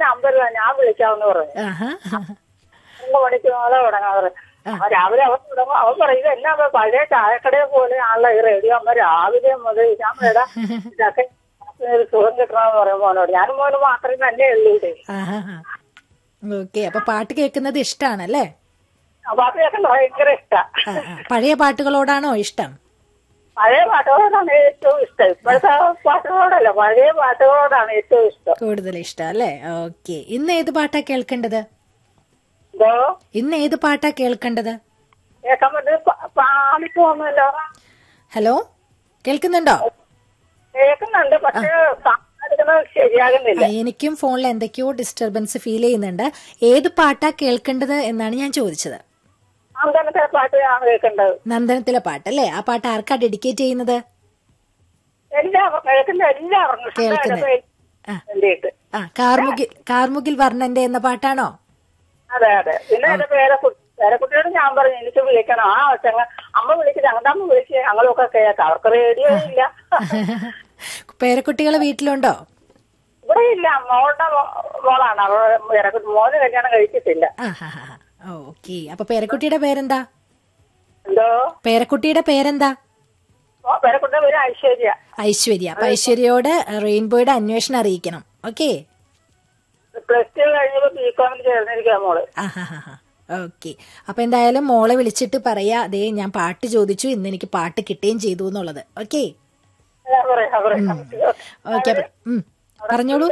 Number താ, ഞാൻ വിളിക്കാമെന്ന് പറഞ്ഞു ആഹാ മൂന്ന് മണിക്ക് നാളെ തുടങ്ങാൻ പറഞ്ഞു അപ്പൊ രാവിലെ അവൻ തുടങ്ങും അവൻ പറയും ഇത് എന്നാ ഇപ്പൊ പഴയ ചായക്കടയെ പോലെ ആണല്ലോ ഈ റേഡിയോ അമ്മ രാവിലെ മുതൽ ഞാൻ വേടാ ഇതൊക്കെ ഒരു സുഖം കിട്ടണമെന്ന് പറയും മോനോട് ഞാനും മോന് മാത്രമേ തന്നെ ഉള്ളൂ ഇവിടെ ആഹാ ഓക്കെ അപ്പൊ പാട്ട് കേൾക്കുന്നത് ഇഷ്ടാണല്ലേ അപ്പൊ അത് കേൾക്കാൻ ഭയങ്കര ഇഷ്ടാ ആ, ആ. പഴയ പാട്ടുകളോടാണോ ഇഷ്ടം പഴയ പാട്ടുകളോടാണ് ഏറ്റവും ഇഷ്ടം ഇപ്പോഴത്തെ പാട്ടുകളോടല്ല പഴയ പാട്ടുകളോടാണ് ഏറ്റവും ഇഷ്ടം കൂടുതൽ ഇഷ്ടം അല്ലേ ഓക്കെ ഇന്ന് ഏത് പാട്ടാ കേൾക്കേണ്ടത് ഇതോ ഇന്ന് ഏത് പാട്ടാ കേൾക്കേണ്ടത് കേൾക്കാൻ പറ്റുന്ന പാടിപ്പോന്നല്ലോ ഹലോ കേൾക്കുന്നുണ്ടോ കേൾക്കുന്നുണ്ട് പക്ഷെ സംസാരിക്കുന്നത് ശരിയാകുന്നില്ല ആ, എനിക്കും ഫോണിൽ എന്തൊക്കെയോ ഡിസ്റ്റർബൻസ് ഫീൽ ചെയ്യുന്നുണ്ട് ഏത് പാട്ടാ കേൾക്കേണ്ടത് എന്നാണ് ഞാൻ ചോദിച്ചത് അങ്ങനത്തെ പാട്ട് ഞാൻ കേൾക്കേണ്ടത് നന്ദനത്തിലെ പാട്ടല്ലേ ആ പാട്ട് ആർക്കാ ഡെഡിക്കേറ്റ് ചെയ്യുന്നത് എല്ലാവർക്കും കേൾക്കുന്ന എല്ലാവർക്കും കേൾക്കുന്നത്. ആ. വേണ്ടിയിട്ട് ആ കാർമുകിൽ കാർമുകിൽ വർണ്ണന്റെ എന്ന പാട്ടാണോ അതെ അതെ പിന്നെ എന്റെ പേരക്കുട്ടി പേരക്കുട്ടിയോട് ഞാൻ പറഞ്ഞു എനിക്ക് വിളിക്കണം ആ ചങ്ങ അമ്മ വിളിച്ച് ഞങ്ങളുടെ അമ്മ വിളിച്ച് ഞങ്ങളൊക്കെ കേൾക്കാം അവർക്ക് റേഡിയോ ഇല്ല പേരക്കുട്ടികളെ വീട്ടിലുണ്ടോ ഇവിടെ ഇല്ല മോളുടെ മോ- മോളാണ് അവൾ പേരക്കുട്ടി മോന് കല്യാണം കഴിച്ചിട്ടില്ല ആ ഹാ ഹാ ഓക്കെ അപ്പൊ പേരക്കുട്ടിയുടെ പേരെന്താ എന്തോ പേരക്കുട്ടിയുടെ പേരെന്താ ഓ, പേരക്കുട്ടിയുടെ പേര് ഐശ്വര്യ ഐശ്വര്യ അപ്പൊ ഐശ്വര്യയോട് റെയിൻബോയുടെ അന്വേഷണം അറിയിക്കണം ഓക്കെ പ്ലസ് ടു കഴിഞ്ഞപ്പോ ബി കോമിന് ചേർന്നിരിക്കുക മോള് ഓക്കെ അപ്പൊ എന്തായാലും മോളെ വിളിച്ചിട്ട് പറയാ അതേ ഞാൻ പാട്ട് ചോദിച്ചു ഇന്ന് എനിക്ക് പാട്ട് കിട്ടുകയും ചെയ്തു എന്നുള്ളത് ഓക്കെ ഞാൻ പറയാം പറയാം ഓക്കെ പറഞ്ഞോളൂ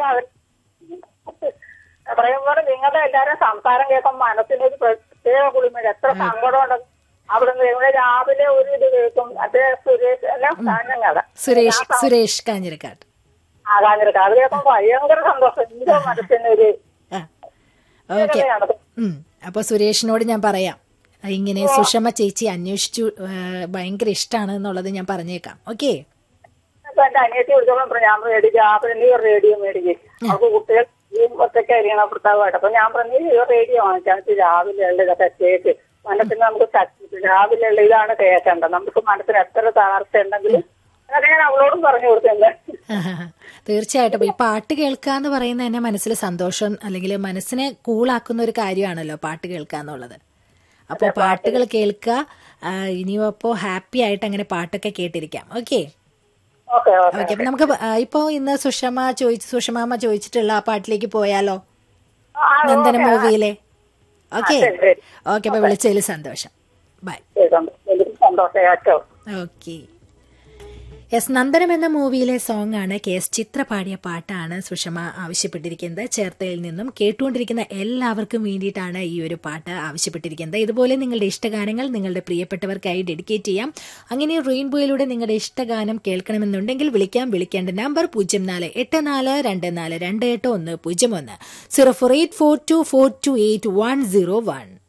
പറയുമ്പോൾ നിങ്ങളുടെ എല്ലാരും സംസാരം കേൾക്കുമ്പോൾ മനസ്സിനൊരു പ്രത്യേക കുളിമ എത്ര സങ്കടമുണ്ട് അവിടെ നിന്ന് ഇവിടെ രാവിലെ ഒരു ഇത് കേൾക്കും അതേ സുരേഷ് എല്ലാം ഞങ്ങളുടെ സുരേഷ് സുരേഷ് കാഞ്ഞിരക്കാട്ട് ആകാഞ്ഞിരക്ക അത് കേൾക്കുമ്പോൾ ഭയങ്കര സന്തോഷം എന്തോ മനസ്സിനൊരു ആ ഓക്കെ ഇതാണ്. ഉം അപ്പൊ സുരേഷിനോട് ഞാൻ പറയാം ഇങ്ങനെ സുഷമ ചേച്ചി അന്വേഷിച്ചു ആ, ഭയങ്കര ഇഷ്ടമാണ് എന്നുള്ളത് ഞാൻ പറഞ്ഞേക്കാം ഓക്കെ അപ്പൊ എന്റെ അനിയത്തി വിളിച്ചപ്പോൾ ഞാൻ റേഡിയോ രാവിലെ നീ ഒരു റേഡിയോ മേടിക്കും അവർക്ക് കുട്ടികൾ ഈ ഒറ്റയ്ക്ക് അറിയണം ഭർത്താവായിട്ട് അപ്പൊ ഞാൻ പറഞ്ഞു "നീ ഒരു റേഡിയോ വാങ്ങിച്ചാൽ രാവിലെ ഉള്ള ഇതൊക്കെ കേക്ക് മനസ്സിന് നമുക്ക് ശക്തി രാവിലെ ഉള്ള ഇതാണ് കേൾക്കേണ്ടത് നമുക്ക് മനസ്സിന് എത്ര തളർച്ച ഉണ്ടെങ്കിലും അതൊക്കെ ഞാൻ അവളോടും പറഞ്ഞു കൊടുത്തിട്ടുണ്ട് തീർച്ചയായിട്ടും ഈ പാട്ട് കേൾക്കുക എന്ന് പറയുന്നത് തന്നെ മനസ്സിൽ സന്തോഷം അല്ലെങ്കിൽ മനസ്സിനെ കൂളാക്കുന്ന ഒരു കാര്യമാണല്ലോ പാട്ട് കേൾക്കുക എന്നുള്ളത് അപ്പോൾ പാട്ടുകൾ കേൾക്കുക ആ, ഇനിയും അപ്പോൾ ഹാപ്പി ആയിട്ട് അങ്ങനെ പാട്ടൊക്കെ കേട്ടിരിക്കാം ഓക്കെ ഓക്കെ ഓക്കെ ഓക്കെ അപ്പൊ നമുക്ക് ആ, ഇപ്പോ ഇന്ന് സുഷമ ചോദിച്ചു സുഷമാമ്മ ചോദിച്ചിട്ടുള്ള ആ പാട്ടിലേക്ക് പോയാലോ നന്ദന മൂവിയിലെ ഓക്കെ ശരി, ശരി. ഓക്കെ അപ്പൊ വിളിച്ചതിൽ സന്തോഷം ബൈ എനിക്ക് സന്തോഷം ഏറ്റവും ഓക്കെ യെസ് നന്ദനം എന്ന മൂവിയിലെ സോങ് ആണ് കെ എസ് ചിത്ര പാടിയ പാട്ടാണ് സുഷമ ആവശ്യപ്പെട്ടിരിക്കുന്നത് ചേർത്തയിൽ നിന്നും കേട്ടുകൊണ്ടിരിക്കുന്ന എല്ലാവർക്കും വേണ്ടിയിട്ടാണ് ഈ ഒരു പാട്ട് ആവശ്യപ്പെട്ടിരിക്കുന്നത് ഇതുപോലെ നിങ്ങളുടെ ഇഷ്ടഗാനങ്ങൾ നിങ്ങളുടെ പ്രിയപ്പെട്ടവർക്കായി ഡെഡിക്കേറ്റ് ചെയ്യാം അങ്ങനെ റെയിൻബോയിലൂടെ നിങ്ങളുടെ ഇഷ്ടഗാനം കേൾക്കണമെന്നുണ്ടെങ്കിൽ വിളിക്കാം വിളിക്കേണ്ട നമ്പർ പൂജ്യം നാല് എട്ട് നാല് രണ്ട് നാല് രണ്ട് എട്ട് ഒന്ന് പൂജ്യം ഒന്ന് zero four eight four two four two eight one zero one